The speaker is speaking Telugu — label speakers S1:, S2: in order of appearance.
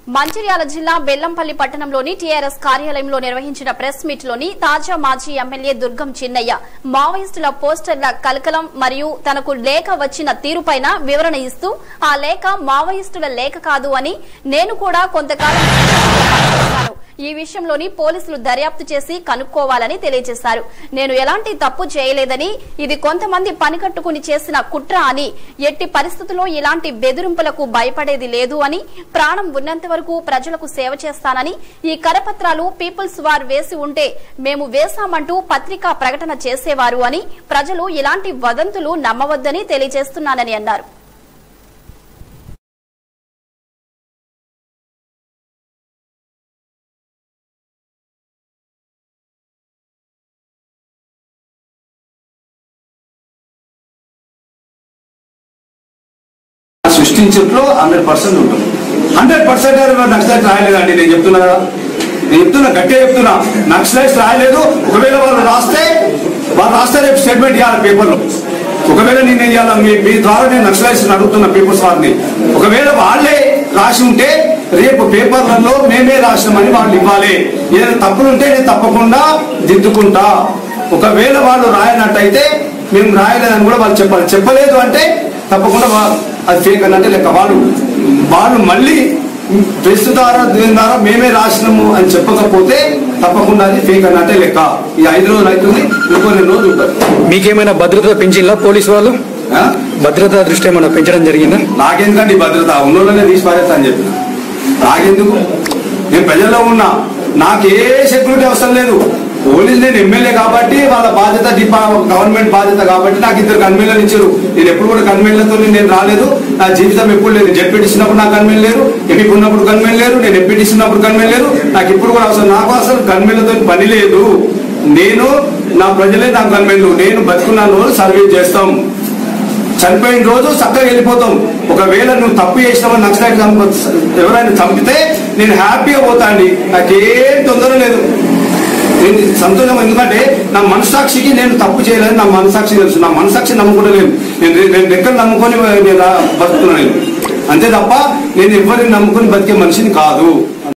S1: మంచిర్యాల జిల్లా బెల్లంపల్లి పట్టణంలోని టీఆర్ఎస్ కార్యాలయంలో నిర్వహించిన ప్రెస్ మీట్ లోని తాజా మాజీ ఎమ్మెల్యే దుర్గం చిన్నయ్య మావోయిస్టుల పోస్టర్ల కలకలం మరియు తనకు లేఖ వచ్చిన తీరుపైన వివరణ ఇస్తూ ఆ లేఖ మావోయిస్టుల లేఖ కాదు అని నేను కూడా కొంతకాలం పనిచేశాను. ఈ విషయంలోని పోలీసులు దర్యాప్తు చేసి కనుక్కోవాలని తెలియజేశారు నేను ఎలాంటి తప్పు చేయలేదని ఇది కొంతమంది పనికట్టుకుని చేసిన కుట్ర అని ఎట్టి పరిస్థితుల్లో ఇలాంటి బెదిరింపులకు భయపడేది లేదు అని ప్రాణం ఉన్నంత వరకు ప్రజలకు సేవ చేస్తానని ఈ కరపత్రాలు పీపుల్స్ వార్ వేసి ఉంటే మేము వేశామంటూ పత్రికా ప్రకటన చేసేవారు అని ప్రజలు ఇలాంటి వదంతులు నమ్మవద్దని తెలియజేస్తున్నానని అన్నారు
S2: సృష్టించట్లో హండ్రెడ్ పర్సెంట్ ఉంటుంది హండ్రెడ్ పర్సెంట్ నక్సలైట్ రాయలేదండి నేను చెప్తున్నా కదా నేను చెప్తున్నా గట్టిగా చెప్తున్నా నక్సలైట్స్ రాయలేదు ఒకవేళ వాళ్ళు రాస్తే వాళ్ళు రాస్తే రేపు స్టేట్మెంట్ ఇవ్వాలి పేపర్లో ఒకవేళ నేను ఏం చేయాలి మీ మీ ద్వారా నేను నక్సలైట్స్ అడుగుతున్నా పేపర్స్ వారిని ఒకవేళ వాళ్ళే రాసి ఉంటే రేపు పేపర్లలో మేమే రాసినామని వాళ్ళు ఇవ్వాలి ఏదైనా తప్పులుంటే నేను తప్పకుండా దిద్దుకుంటా ఒకవేళ వాళ్ళు రాయనట్టయితే మేము రాయలేదని కూడా వాళ్ళు చెప్పాలి చెప్పలేదు అంటే తప్పకుండా వా- అది ఫేక్ అన్నట్టే లెక్క వాళ్ళు వాళ్ళు మళ్ళీ ప్రెస్ ద్వారా దీని ద్వారా మేమే రాసినాము అని చెప్పకపోతే తప్పకుండా అది ఫేక్ అన్నట్టే లెక్క ఈ ఐదు రోజులు అవుతుంది ఇంకో రెండు రోజులు ఉంటారు
S3: మీకేమైనా భద్రత పెంచిందా పోలీసు వాళ్ళు
S2: ఆ?
S3: భద్రత దృష్టి ఏమైనా పెంచడం జరిగిందా
S2: నాకెందుకండి ఈ భద్రత ఉన్నోళ్ళనే తీసి పారేస్తా అని చెప్పిన నాకెందుకు నేను ప్రజల్లో ఉన్నా నాకు ఏ సెక్యూరిటీ అవసరం లేదు పోలీస్ నేను ఎమ్మెల్యే కాబట్టి వాళ్ళ బాధ్యత డిపా గవర్నమెంట్ బాధ్యత కాబట్టి నాకు ఇద్దరు కన్వీనర్లు ఇచ్చారు నేను ఎప్పుడు కూడా కన్వీనర్లతో నేను రాలేదు నా జీవితం ఎప్పుడు లేదు జడ్పీటీ ఇచ్చినప్పుడు నాకు కన్వీన్ లేరు ఎంపీ ఉన్నప్పుడు కన్వీన్ లేరు నేను ఎంపీటీ ఇచ్చినప్పుడు కన్వీన్ లేరు నాకు ఇప్పుడు కూడా అవసరం నాకు అసలు కన్వీనర్తో పని లేదు నేను నా ప్రజలే నాకు కన్వీన్లు నేను బతుకున్న రోజు సర్వీస్ చేస్తాం చనిపోయిన రోజు చక్కగా వెళ్ళిపోతాం ఒకవేళ నువ్వు తప్పు చేసినావని నక్సలైట్ చంప ఎవరైనా చంపితే నేను హ్యాపీగా పోతా అండి నాకేం తొందర లేదు నేను సంతోషం ఎందుకంటే నా మనసాక్షికి నేను తప్పు చేయలేదని నా మనసాక్షి తెలుసు నా మనసాక్షి నమ్ముకుంటలేను నేను నేను ఎక్కడ నమ్ముకొని నేను రా- బతుకుతున్నాను నేను అంతే తప్ప నేను ఎవరిని నమ్ముకొని బతికే మనిషిని కాదు